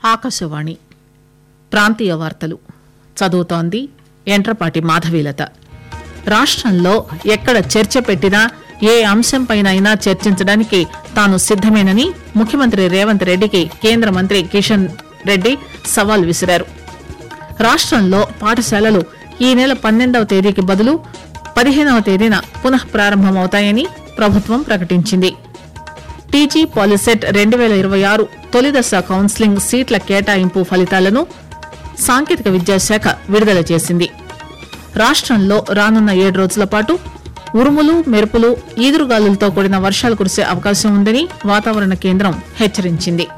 ఆకాశవాణి ప్రాంతీయ వార్తలు చదువుతోంది ఎంట్రపాటి మాధవీలత రాష్ట్రంలో ఎక్కడ చర్చ పెట్టినా ఏ అంశంపైనైనా చర్చించడానికి తాను సిద్దమేనని ముఖ్యమంత్రి రేవంత్ రెడ్డికి కేంద్ర మంత్రి కిషన్ రెడ్డి సవాల్ విసిరారు రాష్ట్రంలో పాఠశాలలు ఈ నెల పన్నెండవ తేదీకి బదులు పదిహేనవ తేదీన పునః ప్రారంభమవుతాయని ప్రభుత్వం ప్రకటించింది టీజీ పాలిసెట్ రెండు వేల ఇరవై ఆరు తొలిదశ కౌన్సిలింగ్ సీట్ల కేటాయింపు ఫలితాలను సాంకేతిక విద్యాశాఖ విడుదల చేసింది రాష్ట్రంలో రానున్న ఏడు రోజుల పాటు ఉరుములు మెరుపులు ఈదురుగాలులతో కూడిన వర్షాలు కురిసే అవకాశం ఉందని వాతావరణ కేంద్రం హెచ్చరించింది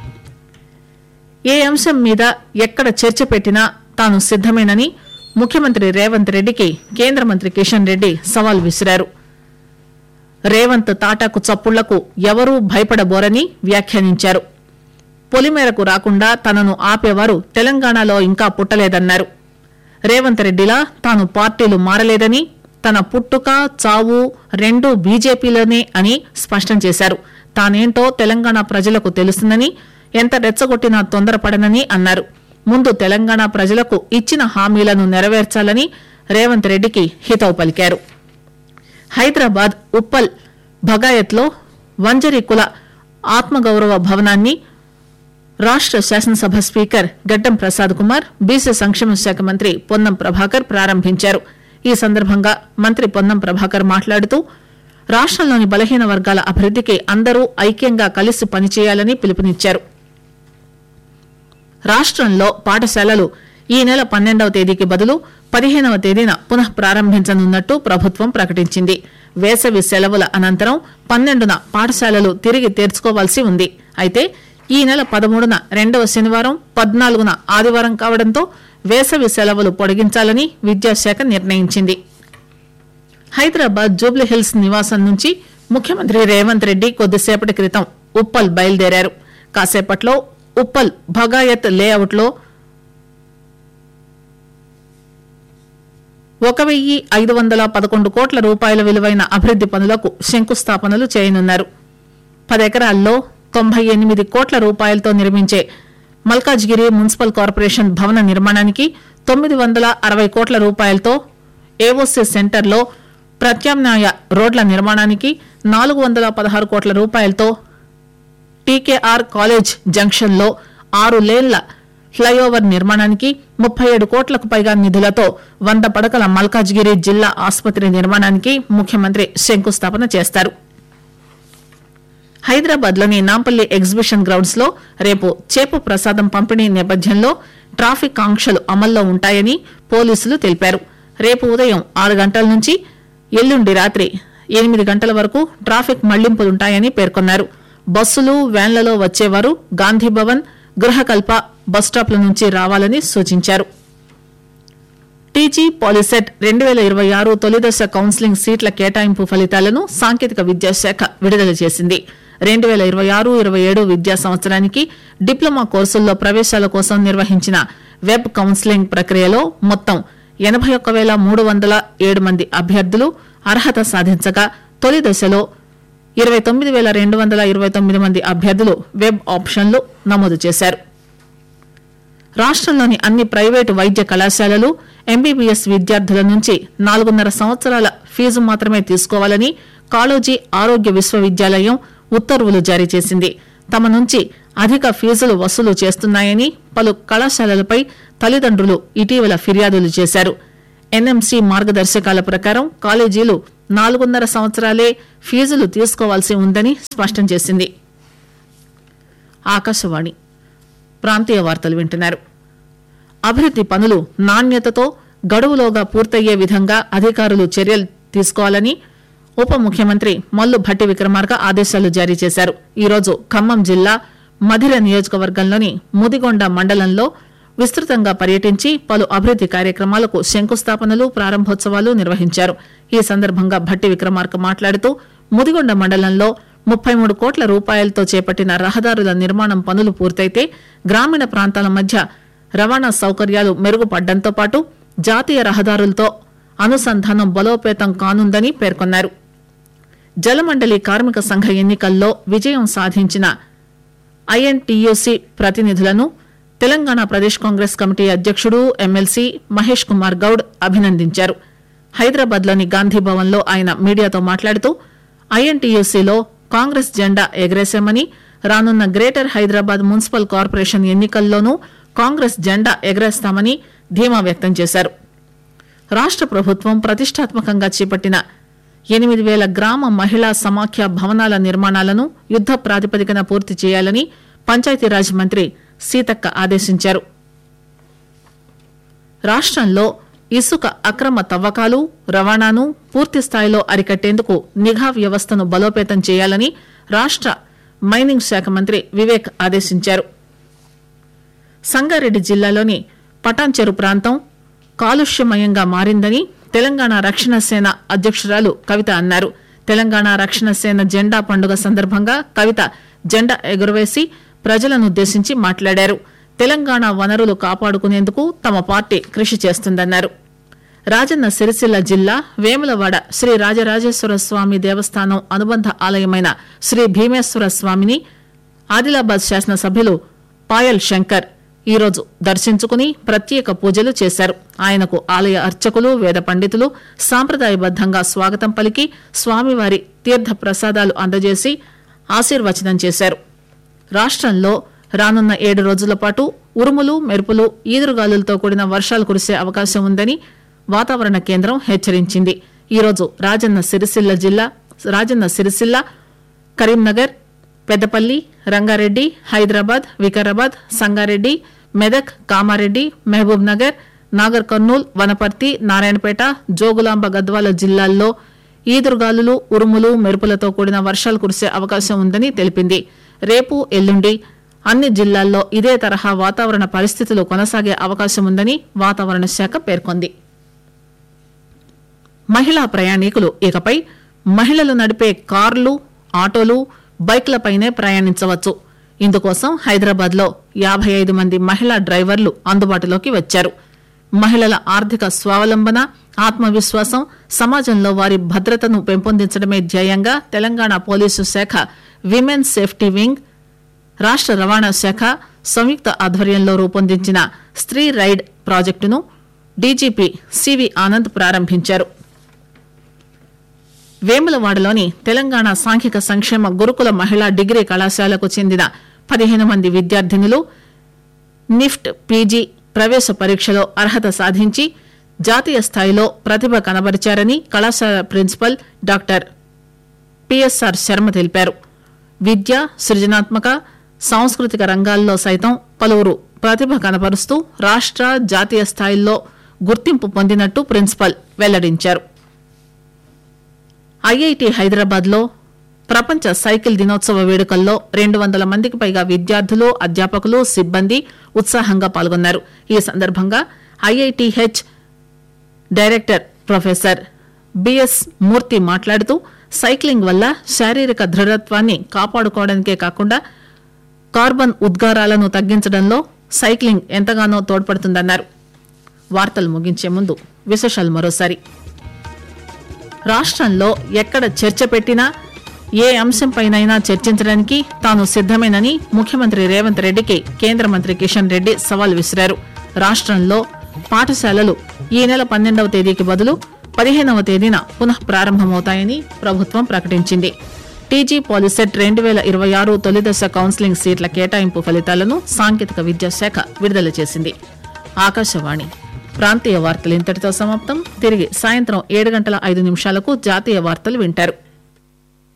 ఏ అంశం మీద ఎక్కడ చర్చ పెట్టినా తాను సిద్దమేనని ముఖ్యమంత్రి రేవంత్ రెడ్డికి కేంద్ర మంత్రి కిషన్ రెడ్డి సవాల్ విసిరారు రేవంత్ తాటాకు చప్పుళ్లకు ఎవరూ భయపడబోరని వ్యాఖ్యానించారు పొలిమేరకు రాకుండా తనను ఆపేవారు తెలంగాణలో ఇంకా పుట్టలేదన్నారు రేవంత్ రెడ్డిలా తాను పార్టీలు మారలేదని తన పుట్టుక చావు రెండూ బీజేపీలోనే అని స్పష్టం చేశారు తానేంటో తెలంగాణ ప్రజలకు తెలుస్తుందని ఎంత రెచ్చగొట్టినా తొందరపడనని అన్నారు ముందు తెలంగాణ ప్రజలకు ఇచ్చిన హామీలను నెరవేర్చాలని రేవంత్ రెడ్డికి హితవు పలికారు హైదరాబాద్ ఉప్పల్ భగాయత్లో వంజరి కుల ఆత్మగౌరవ భవనాన్ని రాష్ట శాసనసభ స్పీకర్ గడ్డం ప్రసాద్ కుమార్ బీసీ సంక్షేమ శాఖ మంత్రి పొన్నం ప్రభాకర్ ప్రారంభించారు ఈ సందర్భంగా మంత్రి పొన్నం ప్రభాకర్ మాట్లాడుతూ రాష్టంలోని బలహీన వర్గాల అభివృద్దికి అందరూ ఐక్యంగా కలిసి పనిచేయాలని పిలుపునిచ్చారు రాష్ట్రంలో పాఠశాలలు ఈ నెల పన్నెండవ తేదీకి బదులు పదిహేనవ తేదీన పునః ప్రారంభించనున్నట్టు ప్రభుత్వం ప్రకటించింది వేసవి సెలవుల అనంతరం పన్నెండున పాఠశాలలు తిరిగి తెరుచుకోవాల్సి ఉంది అయితే ఈ నెల పదమూడున రెండవ శనివారం పద్నాలుగున ఆదివారం కావడంతో వేసవి సెలవులు పొడిగించాలని విద్యాశాఖ నిర్ణయించింది హైదరాబాద్ జూబ్లీహిల్స్ నివాసం నుంచి ముఖ్యమంత్రి రేవంత్ రెడ్డి కొద్దిసేపటి క్రితం ఉప్పల్ బయలుదేరారు కాసేపట్లో ఉప్పల్ భగాయత్ లేఅవుట్ లో ఒక వెయ్యి ఐదు వందల పదకొండు కోట్ల రూపాయల విలువైన అభివృద్ది పనులకు శంకుస్థాపనలు చేయనున్నారు పదెకరాల్లో తొంభై ఎనిమిది కోట్ల రూపాయలతో నిర్మించే మల్కాజ్గిరి మున్సిపల్ కార్పొరేషన్ భవన నిర్మాణానికి తొమ్మిది వందల అరవై కోట్ల రూపాయలతో ఏఓసీ సెంటర్లో ప్రత్యామ్నాయ రోడ్ల నిర్మాణానికి నాలుగు వందల పదహారు కోట్ల రూపాయలతో టీకేఆర్ కాలేజ్ జంక్షన్ లో ఆరు లేన్ల ఫ్లైఓవర్ నిర్మాణానికి ముప్పై ఏడు కోట్లకు పైగా నిధులతో వంద పడకల మల్కాజ్గిరి జిల్లా ఆసుపత్రి నిర్మాణానికి ముఖ్యమంత్రి శంకుస్థాపన చేస్తారు హైదరాబాద్ లోని నాంపల్లి ఎగ్జిబిషన్ గ్రౌండ్స్ లో రేపు చేపు ప్రసాదం పంపిణీ నేపథ్యంలో ట్రాఫిక్ ఆంక్షలు అమల్లో ఉంటాయని పోలీసులు తెలిపారు రేపు ఉదయం ఆరు గంటల నుంచి ఎల్లుండి రాత్రి ఎనిమిది గంటల వరకు ట్రాఫిక్ మళ్లింపులుంటాయని పేర్కొన్నారు బస్సులు వ్యాన్లలో వచ్చేవారు గాంధీభవన్ గృహకల్ప బస్టాప్ల నుంచి రావాలని సూచించారు టీజీ పాలిసెట్ రెండు వేల ఇరవై ఆరు తొలిదశ కౌన్సిలింగ్ సీట్ల కేటాయింపు ఫలితాలను సాంకేతిక విద్యాశాఖ విడుదల చేసింది రెండు వేల ఇరవై ఆరు ఇరవై ఏడు విద్యా సంవత్సరానికి డిప్లొమా కోర్సుల్లో ప్రవేశాల కోసం నిర్వహించిన వెబ్ కౌన్సిలింగ్ ప్రక్రియలో మొత్తం ఎనబై ఒక్క వేల మూడు వందల ఏడు మంది అభ్యర్థులు అర్హత సాధించగా తొలి దశలో ఇరవై తొమ్మిది వేల రెండు వందల ఇరవై తొమ్మిది మంది అభ్యర్థులు వెబ్ ఆప్షన్లు నమోదు చేశారు రాష్ట్రంలోని అన్ని ప్రైవేటు వైద్య కళాశాలలు ఎంబీబీఎస్ విద్యార్థుల నుంచి నాలుగున్నర సంవత్సరాల ఫీజు మాత్రమే తీసుకోవాలని కాళోజీ ఆరోగ్య విశ్వవిద్యాలయం ఉత్తర్వులు జారీ చేసింది తమ నుంచి అధిక ఫీజులు వసూలు చేస్తున్నాయని పలు కళాశాలలపై తల్లిదండ్రులు ఇటీవల ఫిర్యాదులు చేశారు ఎన్ఎంసీ మార్గదర్శకాల ప్రకారం కాలేజీలు నాలుగున్నర సంవత్సరాలే ఫీజులు తీసుకోవాల్సి ఉందని స్పష్టం చేసింది ఆకాశవాణి ప్రాంతీయ వార్తలు వింటున్నారు అభివృద్ది పనులు నాణ్యతతో గడువులోగా పూర్తయ్యే విధంగా అధికారులు చర్యలు తీసుకోవాలని ఉప ముఖ్యమంత్రి మల్లు భట్టి విక్రమార్క ఆదేశాలు జారీ చేశారు ఈరోజు ఖమ్మం జిల్లా మధిర నియోజకవర్గంలోని ముదిగొండ మండలంలో విస్తృతంగా పర్యటించి పలు అభివృద్ది కార్యక్రమాలకు శంకుస్థాపనలు ప్రారంభోత్సవాలు నిర్వహించారు ఈ సందర్భంగా భట్టి విక్రమార్క మాట్లాడుతూ ముదిగొండ మండలంలో ముప్పై మూడు కోట్ల రూపాయలతో చేపట్టిన రహదారుల నిర్మాణం పనులు పూర్తయితే గ్రామీణ ప్రాంతాల మధ్య రవాణా సౌకర్యాలు మెరుగుపడడంతో పాటు జాతీయ రహదారులతో అనుసంధానం బలోపేతం కానుందని పేర్కొన్నారు జలమండలి కార్మిక సంఘ ఎన్నికల్లో విజయం సాధించిన ఐఎన్టీయూసీ ప్రతినిధులను తెలంగాణ ప్రదేశ్ కాంగ్రెస్ కమిటీ అధ్యక్షుడు ఎమ్మెల్సీ మహేష్ కుమార్ గౌడ్ అభినందించారు హైదరాబాద్ లోని గాంధీ భవన్ లో ఆయన మీడియాతో మాట్లాడుతూ ఐఎన్టీయూసీలో కాంగ్రెస్ జెండా ఎగరేశామని రానున్న గ్రేటర్ హైదరాబాద్ మున్సిపల్ కార్పొరేషన్ ఎన్నికల్లోనూ కాంగ్రెస్ జెండా ఎగరేస్తామని ధీమా వ్యక్తం చేశారు రాష్ట ప్రభుత్వం ప్రతిష్టాత్మకంగా చేపట్టిన ఎనిమిది వేల గ్రామ మహిళా సమాఖ్య భవనాల నిర్మాణాలను యుద్ద ప్రాతిపదికన పూర్తి చేయాలని పంచాయతీరాజ్ మంత్రి సీతక్క ఆదేశించారు రాష్టంలో ఇసుక అక్రమ తవ్వకాలు రవాణాను పూర్తి స్థాయిలో అరికట్టేందుకు నిఘా వ్యవస్థను బలోపేతం చేయాలని రాష్ట మైనింగ్ శాఖ మంత్రి వివేక్ ఆదేశించారు సంగారెడ్డి జిల్లాలోని పటాన్చెరు ప్రాంతం కాలుష్యమయంగా మారిందని తెలంగాణ రక్షణ సేన అధ్యక్షురాలు కవిత అన్నారు తెలంగాణ రక్షణ సేన జెండా పండుగ సందర్భంగా కవిత జెండా ఎగురవేసి ప్రజలనుద్దేశించి మాట్లాడారు తెలంగాణ వనరులు కాపాడుకునేందుకు తమ పార్టీ కృషి చేస్తుందన్నారు రాజన్న సిరిసిల్ల జిల్లా వేములవాడ శ్రీ రాజరాజేశ్వర స్వామి దేవస్థానం అనుబంధ ఆలయమైన శ్రీ భీమేశ్వర స్వామిని ఆదిలాబాద్ శాసనసభ్యులు పాయల్ శంకర్ ఈరోజు దర్శించుకుని ప్రత్యేక పూజలు చేశారు ఆయనకు ఆలయ అర్చకులు వేద పండితులు సాంప్రదాయబద్దంగా స్వాగతం పలికి స్వామివారి తీర్థ ప్రసాదాలు అందజేసి ఆశీర్వచనం చేశారు రాష్టంలో రానున్న ఏడు రోజుల పాటు ఉరుములు మెరుపులు ఈదురుగాలులతో కూడిన వర్షాలు కురిసే అవకాశం ఉందని వాతావరణ కేంద్రం హెచ్చరించింది ఈరోజు రాజన్న సిరిసిల్ల జిల్లా రాజన్న సిరిసిల్ల కరీంనగర్ పెద్దపల్లి రంగారెడ్డి హైదరాబాద్ వికారాబాద్ సంగారెడ్డి మెదక్ కామారెడ్డి మహబూబ్ నగర్ నాగర్ కర్నూల్ వనపర్తి నారాయణపేట జోగులాంబ గద్వాల జిల్లాల్లో ఈదురుగాలులు ఉరుములు మెరుపులతో కూడిన వర్షాలు కురిసే అవకాశం ఉందని తెలిపింది రేపు ఎల్లుండి అన్ని జిల్లాల్లో ఇదే తరహా వాతావరణ పరిస్థితులు కొనసాగే అవకాశం ఉందని వాతావరణ శాఖ పేర్కొంది మహిళా ప్రయాణికులు ఇకపై మహిళలు నడిపే కార్లు ఆటోలు బైక్లపైనే ప్రయాణించవచ్చు ఇందుకోసం హైదరాబాద్ లో యాభై ఐదు మంది మహిళా డ్రైవర్లు అందుబాటులోకి వచ్చారు మహిళల ఆర్థిక స్వావలంబన ఆత్మవిశ్వాసం సమాజంలో వారి భద్రతను పెంపొందించడమే ధ్యేయంగా తెలంగాణ పోలీసు శాఖ విమెన్ సేఫ్టీ వింగ్ రాష్ట రవాణా శాఖ సంయుక్త ఆధ్వర్యంలో రూపొందించిన స్త్రీ రైడ్ ప్రాజెక్టును డీజీపీ సివి ఆనంద్ ప్రారంభించారు వేములవాడలోని తెలంగాణ సాంఘిక సంక్షేమ గురుకుల మహిళా డిగ్రీ కళాశాలకు చెందిన పదిహేను మంది విద్యార్థినులు నిఫ్ట్ పీజీ ప్రవేశ పరీక్షలో అర్హత సాధించి జాతీయ స్థాయిలో ప్రతిభ కనబరిచారని కళాశాల ప్రిన్సిపల్ డాక్టర్ పిఎస్ఆర్ శర్మ తెలిపారు విద్య సృజనాత్మక సాంస్కృతిక రంగాల్లో సైతం పలువురు ప్రతిభ కనబరుస్తూ రాష్ట జాతీయ స్థాయిల్లో గుర్తింపు పొందినట్టు ప్రిన్సిపల్ వెల్లడించారు ఐఐటి హైదరాబాద్ లో ప్రపంచ సైకిల్ దినోత్సవ వేడుకల్లో రెండు వందల మందికి పైగా విద్యార్థులు అధ్యాపకులు సిబ్బంది ఉత్సాహంగా పాల్గొన్నారు ఈ సందర్భంగా IITH director professor BS Murthy మాట్లాడుతూ సైక్లింగ్ వల్ల శారీరక దృఢత్వాన్ని కాపాడుకోవడానికే కాకుండా కార్బన్ ఉద్గారాలను తగ్గించడంలో సైక్లింగ్ ఎంతగానో తోడ్పడుతుందన్నారు వార్తలు ముగించే ముందు విశేషాలు మరోసారి రాష్ట్రంలో ఎక్కడ చర్చ పెట్టినా ఏ అంశంపైనైనా చర్చించడానికి తాను సిద్దమేనని ముఖ్యమంత్రి రేవంత్ రెడ్డికి కేంద్ర మంత్రి కిషన్ రెడ్డి సవాల్ విసిరారు రాష్ట్రంలో పాఠశాలలు ఈ నెల పన్నెండవ తేదీకి బదులు పదిహేనవ తేదీన పునః ప్రారంభమవుతాయని ప్రభుత్వం ప్రకటించింది టీజీ పాలిసెట్ రెండు వేల ఇరవై ఆరు తొలిదశ కౌన్సిలింగ్ సీట్ల కేటాయింపు ఫలితాలను సాంకేతిక విద్యాశాఖ విడుదల చేసింది ఆకాశవాణి ప్రాంతీయ వార్తలు ఇంతటితో సమాప్తం తిరిగి సాయంత్రం ఏడు గంటల ఐదు నిమిషాలకు జాతీయ వార్తలు వింటారు